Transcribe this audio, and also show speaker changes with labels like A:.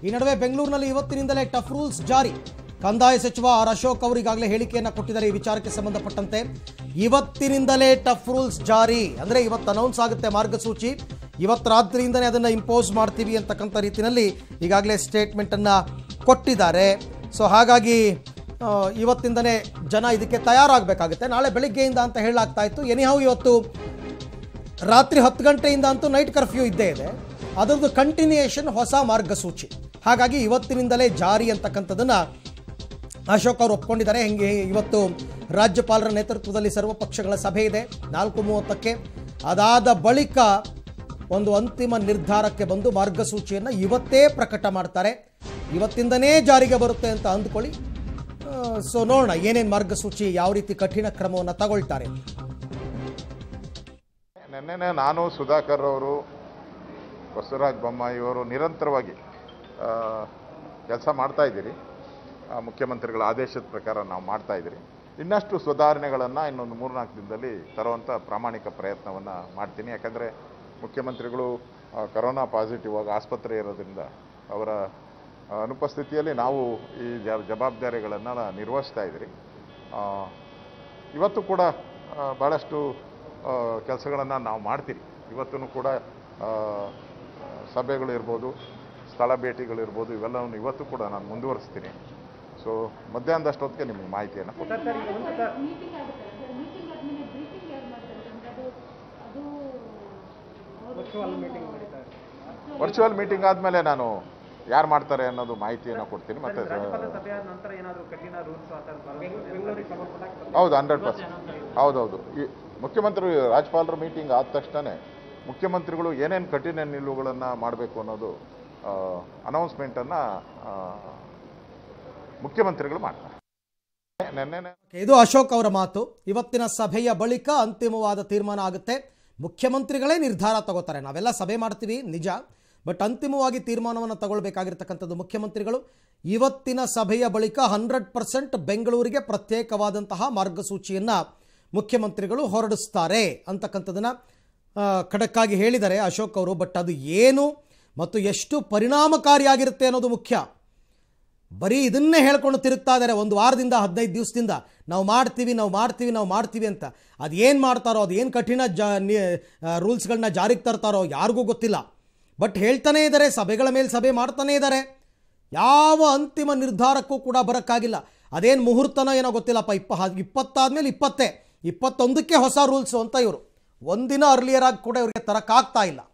A: ಈ ನಡುವೆ ಬೆಂಗಳೂರಿನಲ್ಲಿ ಇವತ್ತಿನಿಂದಲೇ ಟಫ್ ರೂಲ್ಸ್ ಜಾರಿ ಕಂದಾಯ ಸಚಿವ ಆರ್ ಅಶೋಕ್ ಅವರು ಈಗಾಗಲೇ ಹೇಳಿಕೆಯನ್ನು ಕೊಟ್ಟಿದ್ದಾರೆ ಈ ವಿಚಾರಕ್ಕೆ ಸಂಬಂಧಪಟ್ಟಂತೆ ಇವತ್ತಿನಿಂದಲೇ ಟಫ್ ರೂಲ್ಸ್ ಜಾರಿ ಅಂದರೆ ಇವತ್ತು ಅನೌನ್ಸ್ ಆಗುತ್ತೆ ಮಾರ್ಗಸೂಚಿ ಇವತ್ತು ರಾತ್ರಿಯಿಂದಲೇ ಅದನ್ನು ಇಂಪೋಸ್ ಮಾಡ್ತೀವಿ ಅಂತಕ್ಕಂಥ ರೀತಿಯಲ್ಲಿ ಈಗಾಗಲೇ ಸ್ಟೇಟ್ಮೆಂಟನ್ನು ಕೊಟ್ಟಿದ್ದಾರೆ ಸೊ ಹಾಗಾಗಿ ಆ, ಇವತ್ತಿಂದನೇ ಜನ ಇದಕ್ಕೆ ತಯಾರಾಗಬೇಕಾಗುತ್ತೆ ನಾಳೆ ಬೆಳಿಗ್ಗೆಯಿಂದ ಅಂತ ಹೇಳಲಾಗ್ತಾ ಇತ್ತು ಎನಿಹೌ ಇವತ್ತು ರಾತ್ರಿ ಹತ್ತು ಗಂಟೆಯಿಂದ ಅಂತೂ ನೈಟ್ ಕರ್ಫ್ಯೂ ಇದ್ದೇ ಇದೆ ಅದರದ್ದು ಕಂಟಿನ್ಯೂಯೇಷನ್ ಹೊಸ ಮಾರ್ಗಸೂಚಿ ಹಾಗಾಗಿ ಇವತ್ತಿನಿಂದಲೇ ಜಾರಿ ಅಂತಕ್ಕಂಥದ್ದನ್ನು ಅಶೋಕ್ ಅವರು ಒಪ್ಕೊಂಡಿದ್ದಾರೆ ಹೆಂಗೆ ಇವತ್ತು ರಾಜ್ಯಪಾಲರ ನೇತೃತ್ವದಲ್ಲಿ ಸರ್ವ ಪಕ್ಷಗಳ ಸಭೆ ಇದೆ ನಾಲ್ಕು ಮೂವತ್ತಕ್ಕೆ ಅದಾದ ಬಳಿಕ ಒಂದು ಅಂತಿಮ ನಿರ್ಧಾರಕ್ಕೆ ಬಂದು ಮಾರ್ಗಸೂಚಿಯನ್ನು ಇವತ್ತೇ ಪ್ರಕಟ ಮಾಡ್ತಾರೆ ಇವತ್ತಿಂದನೇ ಜಾರಿಗೆ ಬರುತ್ತೆ ಅಂತ ಅಂದ್ಕೊಳ್ಳಿ ಸೊ ನೋಡೋಣ ಏನೇನು ಮಾರ್ಗಸೂಚಿ ಯಾವ ರೀತಿ ಕಠಿಣ ಕ್ರಮವನ್ನು ತಗೊಳ್ತಾರೆ
B: ನಿನ್ನೆನೆ ನಾನು ಸುಧಾಕರ್ ಅವರು ಬಸವರಾಜ ಬೊಮ್ಮಾಯಿ ಅವರು ನಿರಂತರವಾಗಿ ಕೆಲಸ ಮಾಡ್ತಾ ಇದ್ದೀರಿ ಆ, ಮುಖ್ಯಮಂತ್ರಿಗಳ ಆದೇಶದ ಪ್ರಕಾರ ನಾವು ಮಾಡ್ತಾ ಇದ್ದೀರಿ ಇನ್ನಷ್ಟು ಸುಧಾರಣೆಗಳನ್ನು ಇನ್ನೊಂದು ಮೂರ್ನಾಲ್ಕು ದಿನದಲ್ಲಿ ತರುವಂಥ ಪ್ರಾಮಾಣಿಕ ಪ್ರಯತ್ನವನ್ನು ಮಾಡ್ತೀನಿ ಯಾಕಂದರೆ ಮುಖ್ಯಮಂತ್ರಿಗಳು ಆ, ಕರೋನಾ ಪಾಸಿಟಿವ್ ಆಗಿ ಆಸ್ಪತ್ರೆ ಇರೋದ್ರಿಂದ ಅವರ ಆ, ಅನುಪಸ್ಥಿತಿಯಲ್ಲಿ ನಾವು ಈ ಜ ಜವಾಬ್ದಾರಿಗಳನ್ನು ನಿರ್ವಹಿಸ್ತಾ ಇದ್ದೀರಿ ಆ, ಇವತ್ತು ಕೂಡ ಆ, ಭಾಳಷ್ಟು ಕೆಲಸಗಳನ್ನು ನಾವು ಮಾಡ್ತೀರಿ ಇವತ್ತೂ ಕೂಡ ಆ, ಸಭೆಗಳು ಇರ್ಬೋದು ಸ್ಥಳ ಭೇಟಿಗಳಿರ್ಬೋದು ಇವೆಲ್ಲವನ್ನು ಇವತ್ತು ಕೂಡ ನಾನು ಮುಂದುವರಿಸ್ತೀನಿ ಸೊ ಮಧ್ಯಾಹ್ನದಷ್ಟೊತ್ತಿಗೆ ನಿಮಗೆ ಮಾಹಿತಿಯನ್ನು ಕೊಡ್ತೀನಿ
C: ಮೀಟಿಂಗ್ ಆಗುತ್ತಲ್ಲ ಸರ್ ಮೀಟಿಂಗ್ ಆದ್ಮೇಲೆ ಬ್ರೀಫಿಂಗ್ ಯಾರು ಮಾಡ್ತಾರೆ ಅಂದ್ರೆ ಅದು ಅದು ವರ್ಚುವಲ್ ಮೀಟಿಂಗ್
B: ವರ್ಚುವಲ್ ಮೀಟಿಂಗ್ ಆದಮೇಲೆ ನಾನು ಯಾರು ಮಾಡ್ತಾರೆ ಅನ್ನೋದು ಮಾಹಿತಿಯನ್ನು ಕೊಡ್ತೀನಿ ಮತ್ತು
D: ಸಭೆಯ ನಂತರ ಏನಾದರೂ ಕಠಿಣ ರೂಲ್ಸ್ ಆ ಥರ ಬೆಂಗಳೂರಿಗೆ ಸಂಬಂಧಪಟ್ಟ
B: ಹೌದು ಹಂಡ್ರೆಡ್ ಪರ್ಸೆಂಟ್ ಹೌದೌದು ಈ ಮುಖ್ಯಮಂತ್ರಿ ರಾಜ್ಯಪಾಲರ ಮೀಟಿಂಗ್ ಆದ ತಕ್ಷಣ ಮುಖ್ಯಮಂತ್ರಿಗಳು ಏನೇನು ಕಠಿಣ ನಿಲುವುಗಳನ್ನು ಮಾಡಬೇಕು ಅನ್ನೋದು ಅನೌನ್ಸ್ಮೆಂಟನ್ನು ಮುಖ್ಯಮಂತ್ರಿಗಳು ಮಾಡ್ತಾರೆ ನೆನ್ನೆ
A: ಇದು ಅಶೋಕ್ ಅವರ ಮಾತು ಇವತ್ತಿನ ಸಭೆಯ ಬಳಿಕ ಅಂತಿಮವಾದ ತೀರ್ಮಾನ ಆಗುತ್ತೆ ಮುಖ್ಯಮಂತ್ರಿಗಳೇ ನಿರ್ಧಾರ ತಗೋತಾರೆ ನಾವೆಲ್ಲ ಸಭೆ ಮಾಡ್ತೀವಿ ನಿಜ ಬಟ್ ಅಂತಿಮವಾಗಿ ತೀರ್ಮಾನವನ್ನು ತಗೊಳ್ಬೇಕಾಗಿರ್ತಕ್ಕಂಥದ್ದು ಮುಖ್ಯಮಂತ್ರಿಗಳು ಇವತ್ತಿನ ಸಭೆಯ ಬಳಿಕ ಹಂಡ್ರೆಡ್ ಪರ್ಸೆಂಟ್ ಬೆಂಗಳೂರಿಗೆ ಪ್ರತ್ಯೇಕವಾದಂತಹ ಮಾರ್ಗಸೂಚಿಯನ್ನು ಮುಖ್ಯಮಂತ್ರಿಗಳು ಹೊರಡಿಸ್ತಾರೆ ಅಂತಕ್ಕಂಥದ್ದನ್ನು ಖಡಕ್ಕಾಗಿ ಹೇಳಿದ್ದಾರೆ ಅಶೋಕ್ ಅವರು ಬಟ್ ಅದು ಏನು ಮತ್ತು ಎಷ್ಟು ಪರಿಣಾಮಕಾರಿಯಾಗಿರುತ್ತೆ ಅನ್ನೋದು ಮುಖ್ಯ ಬರೀ ಇದನ್ನೇ ಹೇಳ್ಕೊಂಡು ತಿರುಗ್ತಾ ಇದ್ದಾರೆ ಒಂದು ವಾರದಿಂದ ಹದಿನೈದು ದಿವಸದಿಂದ ನಾವು ಮಾಡ್ತೀವಿ ನಾವು ಮಾಡ್ತೀವಿ ನಾವು ಮಾಡ್ತೀವಿ ಅಂತ ಅದು ಏನು ಮಾಡ್ತಾರೋ ಅದು ಏನು ಕಠಿಣ ಜಾ ರೂಲ್ಸ್ಗಳನ್ನ ಜಾರಿಗೆ ತರ್ತಾರೋ ಯಾರಿಗೂ ಗೊತ್ತಿಲ್ಲ ಬಟ್ ಹೇಳ್ತಾನೇ ಇದ್ದಾರೆ ಸಭೆಗಳ ಮೇಲೆ ಸಭೆ ಮಾಡ್ತಾನೇ ಇದ್ದಾರೆ ಯಾವ ಅಂತಿಮ ನಿರ್ಧಾರಕ್ಕೂ ಕೂಡ ಬರೋಕ್ಕಾಗಿಲ್ಲ ಅದೇನು ಮುಹೂರ್ತನೋ ಏನೋ ಗೊತ್ತಿಲ್ಲಪ್ಪ ಇಪ್ಪ ಇಪ್ಪತ್ತಾದ್ಮೇಲೆ ಇಪ್ಪತ್ತೇ ಇಪ್ಪತ್ತೊಂದಕ್ಕೆ ಹೊಸ ರೂಲ್ಸು ಅಂತ ಇವರು ಒಂದಿನ ಅರ್ಲಿಯರ್ ಆಗಿ ಕೂಡ ಇವರಿಗೆ ತರಕ್ಕಾಗ್ತಾ ಇಲ್ಲ